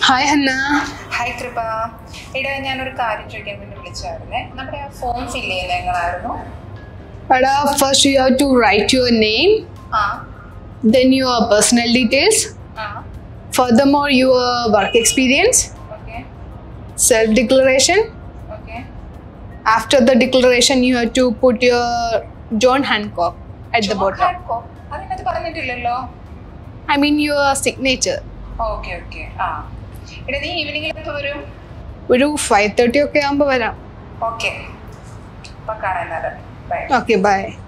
hi Hannah hi കൃപ എടാ ഞാനൊരു കാര്യം ചോദിക്കാൻ വേണ്ടി വിളിച്ചായിരുന്നേ നമ്മുടെ ആ ഫോം ഫില്ല് ചെയ്യുന്നത് എങ്ങനായിരുന്നു എടാ first you have to write your name ആ then your personal details ആ furthermore your work experience okay self declaration okay after the declaration you have to put your john hancock at the bottom അതിനകത്ത് പറഞ്ഞിട്ടില്ലല്ലോ i mean your signature okay okay ആ എടാ നീ ഈവനിങ്ങിൽ എപ്പോൾ വരും ഒരു five thirty ഒക്കെ ആകുമ്പോൾ വരാം ഓക്കെ അപ്പം കാണാൻ ബൈ ഓക്കെ ബൈ